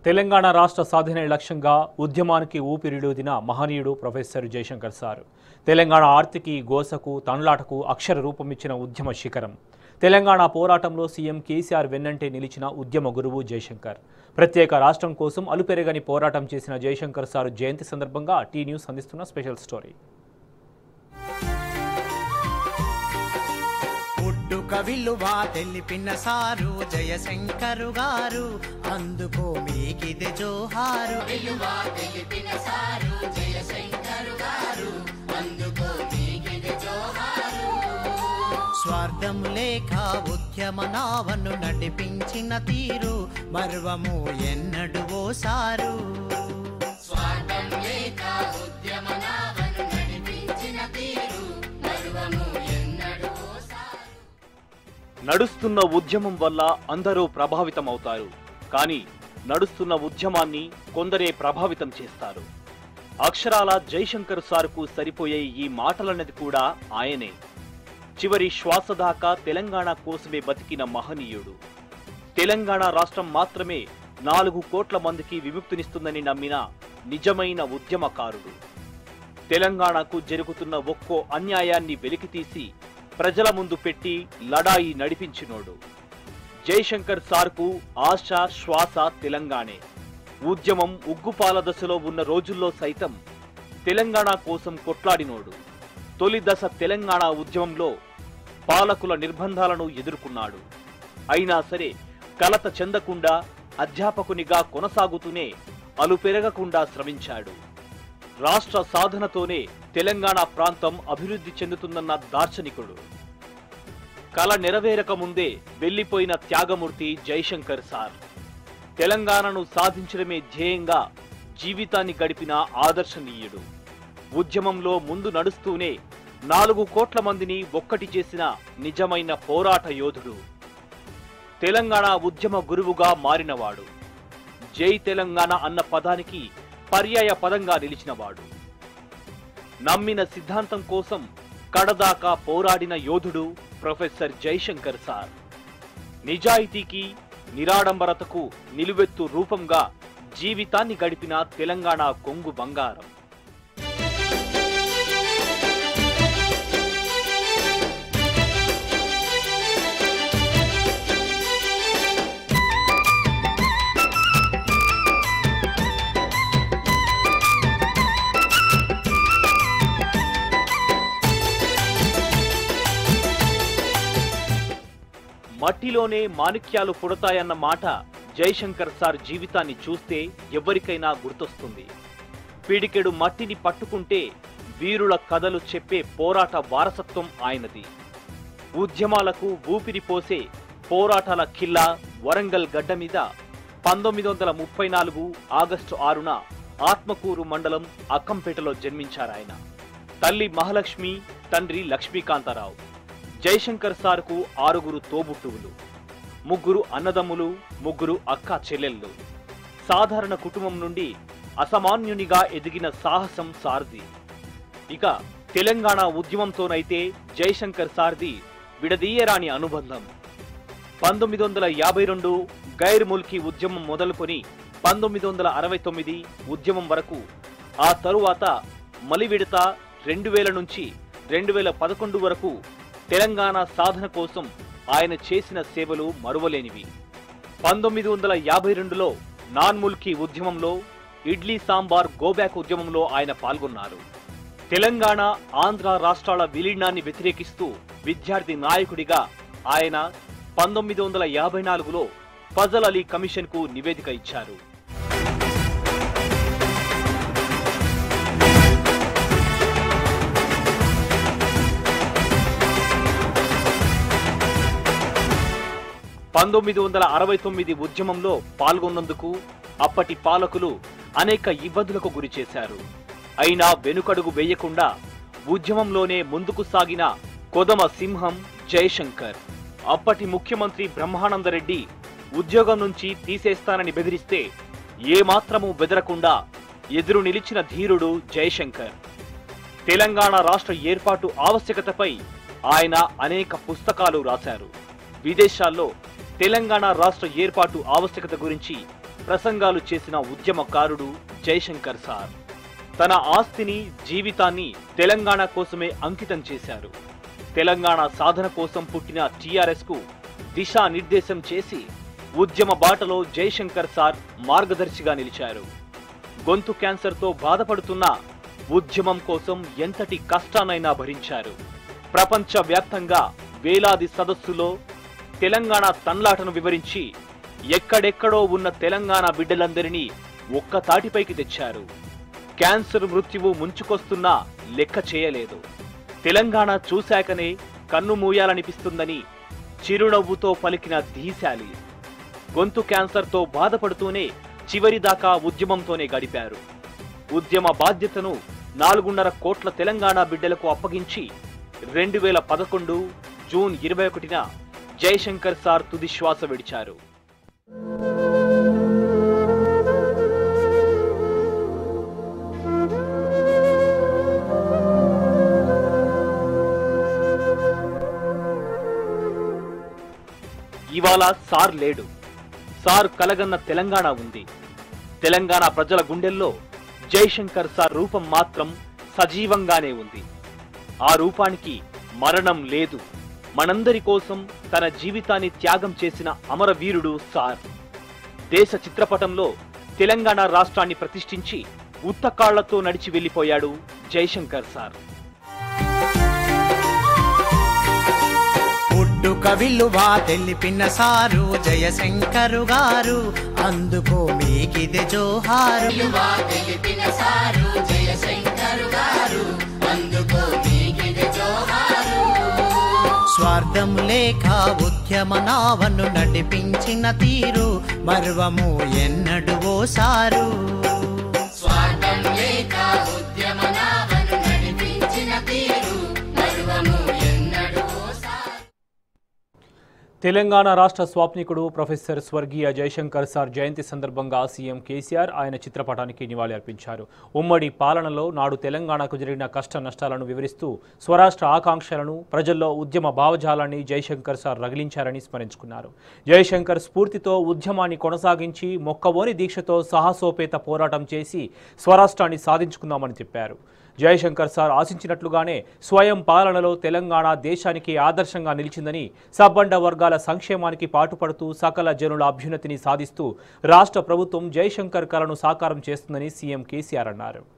తెలంగాణ రాష్ట్ర సాధనే లక్ష్యంగా ఉద్యమానికి ఊపిరిడూదిన మహనీయుడు ప్రొఫెసర్ జయశంకర్ సార్ తెలంగాణ ఆర్తికి గోసకు తండ్లాటకు అక్షర రూపమిచ్చిన ఉద్యమ శిఖరం తెలంగాణ పోరాటంలో సీఎం కేసీఆర్ వెన్నంటే నిలిచిన ఉద్యమ గురువు జయశంకర్ ప్రత్యేక రాష్ట్రం కోసం అలుపెరగని పోరాటం చేసిన జయశంకర్ సార్ జయంతి సందర్భంగా టీ న్యూస్ అందిస్తున్న స్పెషల్ స్టోరీ పుట్టుక విలువ తెలిపిన సారు జయశంకరు గారు అందుకో మీకిది జోహారు స్వార్థం లేక ఉద్యమ నావను నడిపించిన తీరు మర్వము ఎన్నడు ఓసారు నడుస్తున్న ఉద్యమం వల్ల అందరూ ప్రభావితమవుతారు కానీ నడుస్తున్న ఉద్యమాన్ని కొందరే ప్రభావితం చేస్తారు అక్షరాల జైశంకర్ సార్కు సరిపోయే ఈ మాటలన్నది కూడా ఆయనే చివరి శ్వాస దాకా తెలంగాణ కోసమే బతికిన మహనీయుడు తెలంగాణ రాష్ట్రం మాత్రమే నాలుగు కోట్ల మందికి విముక్తినిస్తుందని నమ్మిన నిజమైన ఉద్యమకారుడు తెలంగాణకు జరుగుతున్న ఒక్కో అన్యాయాన్ని వెలికితీసి ప్రజల ముందు పెట్టి లడాయి నడిపించినోడు జైశంకర్ సార్కు ఆశ శ్వాస తెలంగాణే ఉద్యమం ఉగ్గుపాల దశలో ఉన్న రోజుల్లో సైతం తెలంగాణ కోసం కొట్లాడినోడు తొలి దశ తెలంగాణ ఉద్యమంలో పాలకుల నిర్బంధాలను ఎదుర్కొన్నాడు అయినా సరే కలత చెందకుండా అధ్యాపకునిగా కొనసాగుతూనే అలుపెరగకుండా శ్రమించాడు రాష్ట్ర సాధనతోనే తెలంగాణ ప్రాంతం అభివృద్ధి చెందుతుందన్న దార్శనికుడు కల నెరవేరక ముందే వెళ్లిపోయిన త్యాగమూర్తి జైశంకర్ సార్ తెలంగాణను సాధించడమే ధ్యేయంగా జీవితాన్ని గడిపిన ఆదర్శనీయుడు ఉద్యమంలో ముందు నడుస్తూనే నాలుగు కోట్ల మందిని ఒక్కటి చేసిన నిజమైన పోరాట యోధుడు తెలంగాణ ఉద్యమ గురువుగా మారినవాడు జై తెలంగాణ అన్న పదానికి పర్యాయ పదంగా నిలిచినవాడు నమ్మిన సిద్ధాంతం కోసం కడదాకా పోరాడిన యోధుడు ప్రొఫెసర్ జైశంకర్ సార్ నిజాయితీకి నిరాడంబరతకు నిలువెత్తు రూపంగా జీవితాన్ని గడిపిన తెలంగాణ కొంగు బంగారం మట్టిలోనే మాణిక్యాలు పుడతాయన్న మాట జైశంకర్ సార్ జీవితాన్ని చూస్తే ఎవరికైనా గుర్తొస్తుంది పిడికెడు మట్టిని పట్టుకుంటే వీరుల కథలు చెప్పే పోరాట వారసత్వం ఆయనది ఉద్యమాలకు ఊపిరి పోసే పోరాటాల ఖిల్లా వరంగల్ గడ్డ మీద పంతొమ్మిది వందల ముప్పై నాలుగు ఆగస్టు ఆరున ఆత్మకూరు మండలం అక్కంపేటలో జన్మించారాయన తల్లి మహాలక్ష్మి తండ్రి లక్ష్మీకాంతారావు జయశంకర్ సార్కు ఆరుగురు తోబుట్టువులు ముగ్గురు అన్నదమ్ములు ముగ్గురు అక్క చెల్లెళ్ళు సాధారణ కుటుంబం నుండి అసామాన్యునిగా ఎదిగిన సాహసం సార్ది ఇక తెలంగాణ ఉద్యమంతోనైతే జయశంకర్ సార్ది విడదీయరాని అనుబంధం పంతొమ్మిది వందల యాభై రెండు గైర్ ముల్కీ ఉద్యమం మొదలుకొని పంతొమ్మిది వందల అరవై తొమ్మిది ఉద్యమం వరకు ఆ తరువాత మలివిడత రెండు వేల నుంచి రెండు వేల పదకొండు వరకు తెలంగాణ సాధన కోసం ఆయన చేసిన సేవలు మరువలేనివి పంతొమ్మిది వందల యాభై రెండులో నాన్ ముల్కీ ఉద్యమంలో ఇడ్లీ సాంబార్ గోబ్యాక్ ఉద్యమంలో ఆయన పాల్గొన్నారు తెలంగాణ ఆంధ్ర రాష్ట్రాల విలీనాన్ని వ్యతిరేకిస్తూ విద్యార్థి నాయకుడిగా ఆయన పంతొమ్మిది వందల యాభై నాలుగులో ఫజల్ అలీ కమిషన్ కు నివేదిక ఇచ్చారు పంతొమ్మిది వందల అరవై తొమ్మిది ఉద్యమంలో పాల్గొన్నందుకు అప్పటి పాలకులు అనేక ఇబ్బందులకు గురి చేశారు అయినా వెనుకడుగు వేయకుండా ఉద్యమంలోనే ముందుకు సాగిన కొదమ సింహం జయశంకర్ అప్పటి ముఖ్యమంత్రి బ్రహ్మానందరెడ్డి ఉద్యోగం నుంచి తీసేస్తానని బెదిరిస్తే ఏమాత్రమూ బెదరకుండా ఎదురు నిలిచిన ధీరుడు జయశంకర్ తెలంగాణ రాష్ట్ర ఏర్పాటు ఆవశ్యకతపై ఆయన అనేక పుస్తకాలు రాశారు విదేశాల్లో తెలంగాణ రాష్ట్ర ఏర్పాటు ఆవశ్యకత గురించి ప్రసంగాలు చేసిన ఉద్యమకారుడు జయశంకర్ సార్ తన ఆస్తిని జీవితాన్ని తెలంగాణ కోసమే అంకితం చేశారు తెలంగాణ సాధన కోసం పుట్టిన టీఆర్ఎస్ కు దిశానిర్దేశం చేసి ఉద్యమ బాటలో జయశంకర్ సార్ మార్గదర్శిగా నిలిచారు గొంతు క్యాన్సర్తో బాధపడుతున్న ఉద్యమం కోసం ఎంతటి కష్టానైనా భరించారు ప్రపంచ వ్యాప్తంగా వేలాది సదస్సులో తెలంగాణ తన్లాటను వివరించి ఎక్కడెక్కడో ఉన్న తెలంగాణ బిడ్డలందరినీ ఒక్క తాటిపైకి తెచ్చారు క్యాన్సర్ మృత్యువు ముంచుకొస్తున్నా లెక్క చేయలేదు తెలంగాణ చూశాకనే కన్ను మూయాలనిపిస్తుందని చిరునవ్వుతో పలికిన ధీశాలి గొంతు క్యాన్సర్తో బాధపడుతూనే చివరిదాకా ఉద్యమంతోనే గడిపారు ఉద్యమ బాధ్యతను నాలుగున్నర కోట్ల తెలంగాణ బిడ్డలకు అప్పగించి రెండు వేల పదకొండు జూన్ ఇరవై ఒకటిన జయశంకర్ సార్ తుది శ్వాస విడిచారు ఇవాళ సార్ లేడు సార్ కలగన్న తెలంగాణ ఉంది తెలంగాణ ప్రజల గుండెల్లో జయశంకర్ సార్ రూపం మాత్రం సజీవంగానే ఉంది ఆ రూపానికి మరణం లేదు మనందరి కోసం తన జీవితాన్ని త్యాగం చేసిన అమరవీరుడు సార్ దేశ చిత్రపటంలో తెలంగాణ రాష్ట్రాన్ని ప్రతిష్ఠించి ఉత్తకాళ్లతో నడిచి వెళ్లిపోయాడు జయశంకర్ సార్ పుట్టుక విలువ తెలిపిన సారు జయశంకరు గారు అందుకో మీకిదే జోహారు తెలిపిన సారు జయశంకరు గారు అందుకో మీకిది జోహారు స్వార్థం లేక ఉద్యమ నావను నడిపించిన తీరు మర్వము ఎన్నడు ఓసారు స్వార్థం లేక ఉద్యమ నావను నడిపించిన తీరు మరువము ఎన్నడూ సార్ తెలంగాణ రాష్ట్ర స్వాప్నికుడు ప్రొఫెసర్ స్వర్గీయ జయశంకర్ సార్ జయంతి సందర్భంగా సీఎం కేసీఆర్ ఆయన చిత్రపటానికి నివాళి అర్పించారు ఉమ్మడి పాలనలో నాడు తెలంగాణకు జరిగిన కష్ట నష్టాలను వివరిస్తూ స్వరాష్ట్ర ఆకాంక్షలను ప్రజల్లో ఉద్యమ భావజాలాన్ని జయశంకర్ సార్ రగిలించారని స్మరించుకున్నారు జయశంకర్ స్ఫూర్తితో ఉద్యమాన్ని కొనసాగించి మొక్కవోని దీక్షతో సాహసోపేత పోరాటం చేసి స్వరాష్ట్రాన్ని సాధించుకుందామని చెప్పారు జయశంకర్ సార్ ఆశించినట్లుగానే స్వయం పాలనలో తెలంగాణ దేశానికి ఆదర్శంగా నిలిచిందని సబ్బండ వర్గాల సంక్షేమానికి పాటుపడుతూ సకల జనుల అభ్యున్నతిని సాధిస్తూ రాష్ట్ర ప్రభుత్వం జయశంకర్ కలను సాకారం చేస్తుందని సీఎం కేసీఆర్ అన్నారు